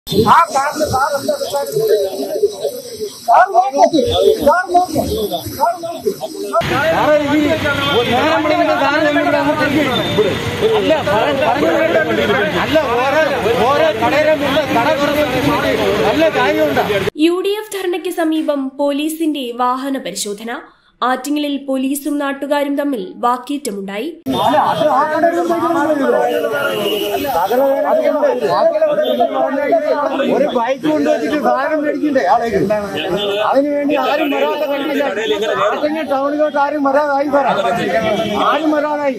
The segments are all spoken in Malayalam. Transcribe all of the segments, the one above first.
ആ കാറിന് കാർ എന്താ കാർ നോക്ക് കാർ നോക്ക് കാർ നോക്ക് യു ഡി എഫ് ധർണയ്ക്ക് സമീപം പോലീസിന്റെ വാഹന പരിശോധന ആറ്റിങ്ങലിൽ പോലീസും നാട്ടുകാരും തമ്മിൽ വാക്കേറ്റമുണ്ടായി ഒരു ബൈക്ക് കൊണ്ടുവച്ചിട്ട് സാധനം മേടിക്കണ്ടേ ആളേക്ക് അതിനു വേണ്ടി ആരും വരാതെ കണ്ടില്ല ആറ്റിങ്ങൽ ടൗണിലോട്ട് ആരും വരാതായി വരാം ആരും വരാതായി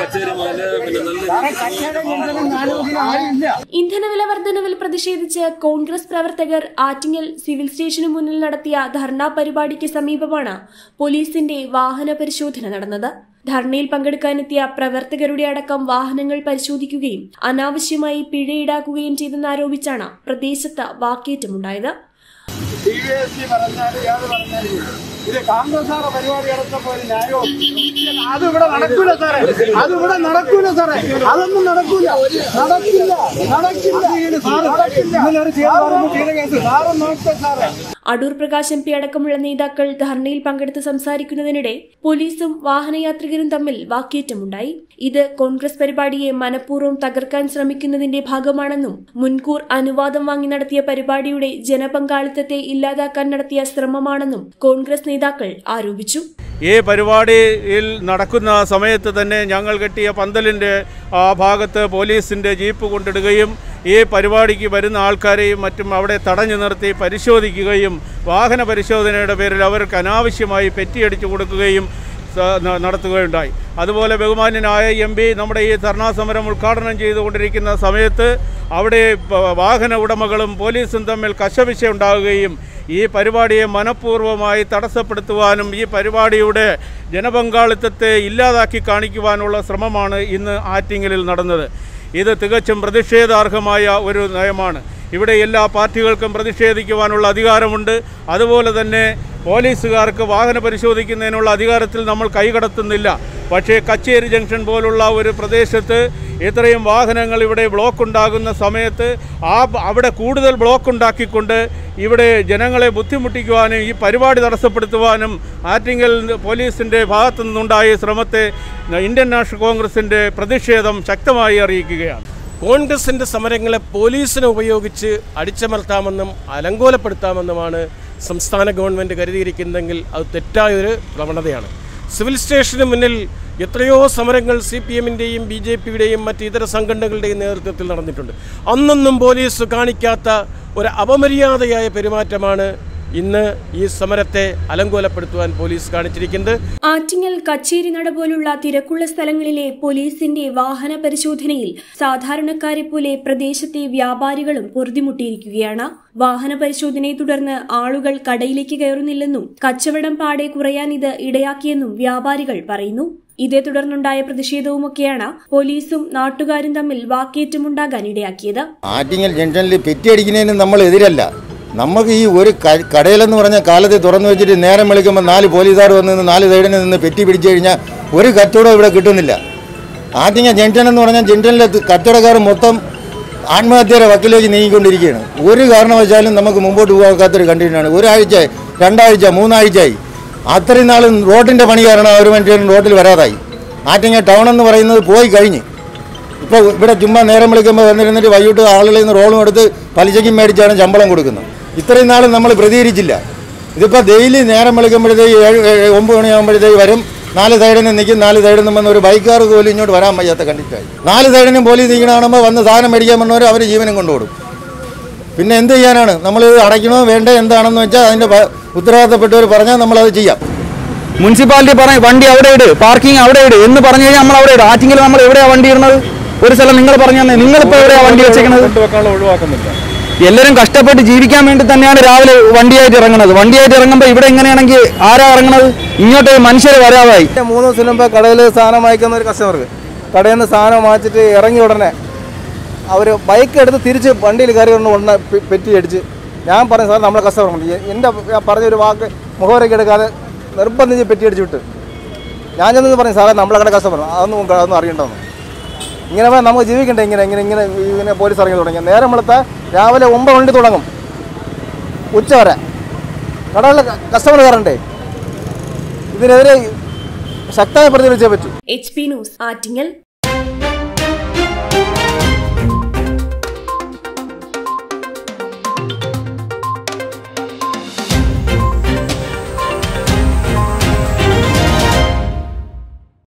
സാറേ കച്ചവടം ജനങ്ങളും നാലുപതിന് ആരും ഇല്ല ഇന്ധനവില വർധനവിൽ പ്രതിഷേധിച്ച് കോൺഗ്രസ് പ്രവർത്തകർ ആറ്റിങ്ങൽ സിവിൽ സ്റ്റേഷനു മുന്നിൽ നടത്തിയ ധർണാ പരിപാടിക്ക് സമീപമാണ് പോലീസിന്റെ വാഹന പരിശോധന നടന്നത് ധർണയിൽ പങ്കെടുക്കാനെത്തിയ പ്രവർത്തകരുടെ അടക്കം വാഹനങ്ങൾ പരിശോധിക്കുകയും അനാവശ്യമായി പിഴ ഈടാക്കുകയും ചെയ്തെന്നാരോപിച്ചാണ് പ്രദേശത്ത് വാക്കേറ്റമുണ്ടായത് ഡി വി എസ് സി പറഞ്ഞാലും ഏത് പറഞ്ഞാലും ഇത് കാന്തസാറ പരിപാടി നടത്തപ്പോ ഒരു ന്യായവും അത് ഇവിടെ നടക്കൂല സാറേ അത് ഇവിടെ നടക്കൂല സാറേ അതൊന്നും നടക്കൂല നടക്കില്ല നടക്കില്ല നടക്കില്ല സാറ് നോക്കട്ടെ സാറേ അടൂർ പ്രകാശ് എം പി അടക്കമുള്ള നേതാക്കൾ ധർണയിൽ പങ്കെടുത്ത് സംസാരിക്കുന്നതിനിടെ പോലീസും വാഹനയാത്രികരും തമ്മിൽ വാക്കേറ്റമുണ്ടായി ഇത് കോൺഗ്രസ് പരിപാടിയെ മനഃപൂർവ്വം തകർക്കാൻ ശ്രമിക്കുന്നതിന്റെ ഭാഗമാണെന്നും മുൻകൂർ അനുവാദം വാങ്ങി നടത്തിയ പരിപാടിയുടെ ജനപങ്കാളിത്തത്തെ ഇല്ലാതാക്കാൻ നടത്തിയ ശ്രമമാണെന്നും കോൺഗ്രസ് നേതാക്കൾ ആരോപിച്ചു ഈ പരിപാടിയിൽ നടക്കുന്ന സമയത്ത് തന്നെ ഞങ്ങൾ കെട്ടിയ പന്തലിൻ്റെ ആ ഭാഗത്ത് പോലീസിൻ്റെ ജീപ്പ് കൊണ്ടിടുകയും ഈ പരിപാടിക്ക് വരുന്ന ആൾക്കാരെയും മറ്റും അവിടെ തടഞ്ഞു നിർത്തി പരിശോധിക്കുകയും വാഹന പരിശോധനയുടെ പേരിൽ അവർക്ക് അനാവശ്യമായി പെറ്റിയടിച്ചു കൊടുക്കുകയും സ- ന- നടത്തുകയുണ്ടായി അതുപോലെ ബഹുമാന്യനായ എം പി നമ്മുടെ ഈ ധർണാ സമരം ഉദ്ഘാടനം ചെയ്തുകൊണ്ടിരിക്കുന്ന സമയത്ത് അവിടെ പ- വാഹന ഉടമകളും പോലീസും തമ്മിൽ കശവിശ ഉണ്ടാകുകയും ഈ പരിപാടിയെ മനഃപൂർവ്വമായി തടസ്സപ്പെടുത്തുവാനും ഈ പരിപാടിയുടെ ജനപങ്കാളിത്തത്തെ ഇല്ലാതാക്കി കാണിക്കുവാനുള്ള ശ്രമമാണ് ഇന്ന് ആറ്റിങ്ങലിൽ നടന്നത് ഇത് തികച്ചും പ്രതിഷേധാർഹമായ ഒരു നയമാണ് ഇവിടെ എല്ലാ പാർട്ടികൾക്കും പ്രതിഷേധിക്കുവാനുള്ള അധികാരമുണ്ട് അതുപോലെ തന്നെ പോലീസുകാർക്ക് വാഹന പരിശോധിക്കുന്നതിനുള്ള അധികാരത്തിൽ നമ്മൾ കൈകടത്തുന്നില്ല പക്ഷേ കച്ചേരി ജംഗ്ഷൻ പോലുള്ള ഒരു പ്രദേശത്ത് ഇത്രയും വാഹനങ്ങൾ ഇവിടെ ബ്ലോക്ക് ഉണ്ടാകുന്ന സമയത്ത് ആ അവിടെ കൂടുതൽ ബ്ലോക്ക് ഉണ്ടാക്കിക്കൊണ്ട് ഇവിടെ ജനങ്ങളെ ബുദ്ധിമുട്ടിക്കുവാനും ഈ പരിപാടി തടസ്സപ്പെടുത്തുവാനും ആറ്റിങ്ങൽ പോലീസിൻ്റെ ഭാഗത്തു നിന്നുണ്ടായ ശ്രമത്തെ ഇന്ത്യൻ നാഷണൽ കോൺഗ്രസിൻ്റെ പ്രതിഷേധം ശക്തമായി അറിയിക്കുകയാണ് കോൺഗ്രസിന്റെ സമരങ്ങളെ പോലീസിനെ ഉപയോഗിച്ച് അടിച്ചമർത്താമെന്നും അലങ്കോലപ്പെടുത്താമെന്നുമാണ് സംസ്ഥാന ഗവൺമെൻറ് കരുതിയിരിക്കുന്നതെങ്കിൽ അത് തെറ്റായൊരു പ്രവണതയാണ് സിവിൽ സ്റ്റേഷന് മുന്നിൽ എത്രയോ സമരങ്ങൾ സി പി എമ്മിൻ്റെയും ബി ജെ പിയുടെയും മറ്റ് ഇതര സംഘടനകളുടെയും നേതൃത്വത്തിൽ നടന്നിട്ടുണ്ട് അന്നൊന്നും പോലീസ് കാണിക്കാത്ത ഒരു അപമര്യാദയായ പെരുമാറ്റമാണ് ഇന്ന് ഈ സമരത്തെ അലങ്കോലപ്പെടുത്തുവാൻ പോലീസ് കാണിച്ചിരിക്കുന്നത് ആറ്റിങ്ങൽ കച്ചേരിനട പോലുള്ള തിരക്കുള്ള സ്ഥലങ്ങളിലെ പോലീസിന്റെ വാഹന പരിശോധനയിൽ സാധാരണക്കാരെ പോലെ പ്രദേശത്തെ വ്യാപാരികളും പൊറുതിമുട്ടിയിരിക്കുകയാണ് വാഹന പരിശോധനയെ തുടർന്ന് ആളുകൾ കടയിലേക്ക് കയറുന്നില്ലെന്നും കച്ചവടം പാടെ കുറയാൻ ഇത് ഇടയാക്കിയെന്നും വ്യാപാരികൾ പറയുന്നു ഇതേ തുടർന്നുണ്ടായ പ്രതിഷേധവുമൊക്കെയാണ് പോലീസും നാട്ടുകാരും തമ്മിൽ വാക്കേറ്റമുണ്ടാകാൻ ഇടയാക്കിയത് ആറ്റിങ്ങൽ ജംഗ്ഷനിൽ പെറ്റിയടിക്കുന്നതിന് നമ്മൾ എതിരല്ല നമുക്ക് ഈ ഒരു ക- കടയിലെന്ന് പറഞ്ഞ കാലത്ത് തുറന്നു വെച്ചിട്ട് നേരം വിളിക്കുമ്പോൾ നാല് പോലീസുകാർ വന്ന് നിന്ന് നാല് സൈഡിൽ നിന്ന് പെറ്റി പിടിച്ചു കഴിഞ്ഞാൽ ഒരു കച്ചവടം ഇവിടെ കിട്ടുന്നില്ല ആറ്റിങ്ങൽ ജംഗ്ഷൻ എന്ന് പറഞ്ഞാൽ ജംഗ്ഷനിലെ കച്ചവടക്കാർ മൊത്തം ആത്മഹത്യയുടെ വക്കിലേക്ക് നീങ്ങിക്കൊണ്ടിരിക്കുകയാണ് ഒരു കാരണവശാലും നമുക്ക് മുമ്പോട്ട് പോകാത്തൊരു കണ്ടീഷനാണ് ഒരാഴ്ച രണ്ടാഴ്ച മൂന്നാഴ്ചയായി അത്രയും നാളും റോഡിൻ്റെ പണി കാരണം ആ ഒരു മനുഷ്യൻ റോഡിൽ വരാതായി ആറ്റിങ്ങൽ ടൗൺ എന്ന് പറയുന്നത് പോയി കഴിഞ്ഞ് ഇപ്പോൾ ഇവിടെ ചുമ്മാ നേരം വിളിക്കുമ്പോൾ വന്നിരുന്നിട്ട് വൈകിട്ട് ആളുകളിൽ നിന്ന് റോളും എടുത്ത് പലിശയ്ക്കും മേടിച്ചാണ് ശമ്പളം കൊടുക്കുന്നത് ഇത്രയും നാളും നമ്മൾ പ്രതികരിച്ചില്ല ഇതിപ്പോൾ ഡെയിലി നേരം വിളിക്കുമ്പോഴത്തേക്ക് ഏഴ് ഏഴ് ഒമ്പത് മണിയാകുമ്പോഴത്തേക്ക് വരും നാല് സൈഡിൽ നിന്ന് നിൽക്കും നാല് സൈഡിൽ നിന്ന് വന്ന് ഒരു ബൈക്കാർക്ക് പോലും ഇങ്ങോട്ട് വരാൻ വയ്യാത്ത കണ്ടിട്ടായി നാല് സൈഡിനും പോലീസ് നിൽക്കണ കാണുമ്പോൾ വന്ന് സാധനം മേടിക്കാൻ വന്നവർ അവർ ജീവനും കൊണ്ടുപോടും പിന്നെ എന്ത് ചെയ്യാനാണ് നമ്മൾ അടയ്ക്കണോ വേണ്ടേ എന്താണെന്ന് വെച്ചാൽ അതിൻ്റെ പ- ഉത്തരവാദിത്തപ്പെട്ടവർ പറഞ്ഞാൽ നമ്മളത് ചെയ്യാം മുനിസിപ്പാലിറ്റി പറഞ്ഞ വണ്ടി അവിടെ ഇട് പാർക്കിംഗ് അവിടെ ഇട് എന്ന് പറഞ്ഞു കഴിഞ്ഞാൽ നമ്മൾ അവിടെ ഇടും ആറ്റിങ്ങിൽ നമ്മൾ എവിടെയാ വണ്ടി ഇടുന്നത് ഒരു സ്ഥലം നിങ്ങൾ പറഞ്ഞു തന്നെ നിങ്ങളിപ്പോൾ എവിടെയാ വണ്ടി വെച്ചേക്കുന്നത് കൊണ്ടുവെക്കാനുള്ള ഒഴിവാക്കുന്നില്ല എല്ലാവരും കഷ്ടപ്പെട്ട് ജീവിക്കാൻ വേണ്ടി തന്നെയാണ് രാവിലെ വണ്ടിയായിട്ട് ഇറങ്ങുന്നത് വണ്ടിയായിട്ട് ഇറങ്ങുമ്പോൾ ഇവിടെ എങ്ങനെയാണെങ്കിൽ ആരാ ഇറങ്ങുന്നത് ഇങ്ങോട്ട് മനുഷ്യർ വരാതായി മൂന്ന് ദിവസം മുമ്പ് കടയിൽ സാധനം വാങ്ങിക്കുന്ന ഒരു കസ്റ്റമർക്ക് കടയിൽ നിന്ന് സാധനം വാങ്ങിച്ചിട്ട് ഇറങ്ങി ഉടനെ അവർ ബൈക്ക് എടുത്ത് തിരിച്ച് വണ്ടിയിൽ കയറി കൊണ്ട് ഉടനെ പെ- പെറ്റി അടിച്ച് ഞാൻ പറഞ്ഞു സാർ നമ്മളെ കസ്റ്റമർ ഉണ്ട് എൻ്റെ ഞാൻ പറഞ്ഞൊരു വാക്ക് മുഖവരയ്ക്ക് എടുക്കാതെ നിർബന്ധിച്ച് പെറ്റി അടിച്ച് വിട്ട് ഞാൻ ചെന്ന് പറഞ്ഞു സാറേ നമ്മളെ കട കസ്റ്റമർ അതൊന്നും അതൊന്നും അറിയണ്ടെന്ന് ഇങ്ങനെ വേണം നമുക്ക് ജീവിക്കണ്ടേ ഇങ്ങനെ ഇങ്ങനെ ഇങ്ങനെ ഇങ്ങനെ പോലീസ് ഇറങ്ങി തുടങ്ങി നേരം വെളുത്ത രാവിലെ ഒമ്പത് മണി തുടങ്ങും ഉച്ച വരെ കടകളിൽ കസ്റ്റമർ കയറണ്ടേ ഇതിനെതിരെ ശക്തമായി പ്രതികരിച്ചേ പറ്റൂ എച്ച് പി ന്യൂസ് ആറ്റിങ്ങൽ